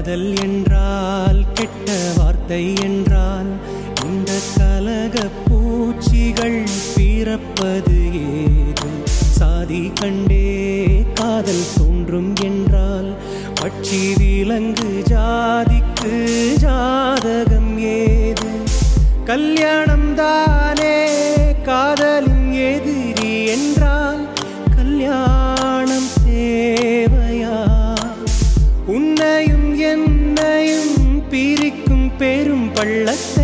காதல் என்றால் கெட்ட வார்த்தை என்றால் இந்த கலக பூச்சிகள் பிறப்பது ஏது சாதி கண்டே காதல் தோன்றும் என்றால் பட்சி விலங்கு ஜாதிக்கு ஜாதகம் ஏது கல்யாணம் தானே காதலின் எதிரி என்றால் கல்யாணம் தேவையா உன்னையும் என்னையும் பிரிக்கும் பெரும் பள்ளத்தை